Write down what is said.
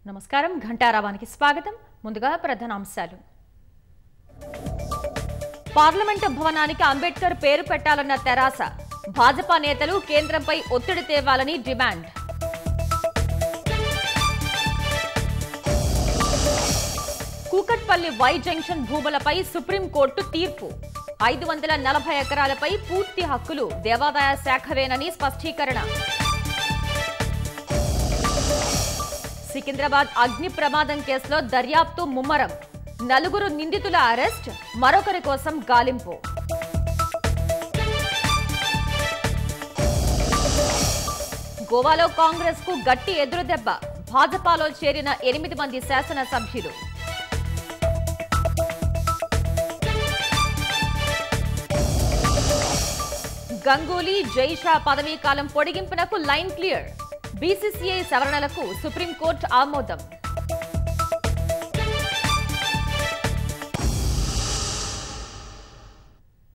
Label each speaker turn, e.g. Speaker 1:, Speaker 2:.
Speaker 1: నమస్కారం ఘంటారావానికి స్వాగతం ముందుగా ప్రధానాంశాలు పార్లమెంటు భవనానికి అంబేద్కర్ పేరు పెట్టాలన్న తెరాస భాజపా నేతలు కేంద్రంపై ఒత్తిడి తేవాలని డిమాండ్ కూకట్పల్లి వై జంక్షన్ భూములపై సుప్రీంకోర్టు తీర్పు ఐదు వందల నలభై ఎకరాలపై పూర్తి హక్కులు దేవాదాయ శాఖవేనని స్పష్టీకరణ సికింద్రాబాద్ అగ్ని ప్రమాదం కేసులో దర్యాప్తు ముమ్మరం నలుగురు నిందితుల అరెస్ట్ మరొకరి కోసం గాలింపు గోవాలో కాంగ్రెస్ కు గట్టి ఎదురుదెబ్బ భాజపాలో చేరిన ఎనిమిది మంది శాసనసభ్యులు గంగూలీ జైషా పదవీ కాలం పొడిగింపునకు లైన్ క్లియర్ బీసీసీఐ సవరణలకు సుప్రీంకోర్టు ఆమోదం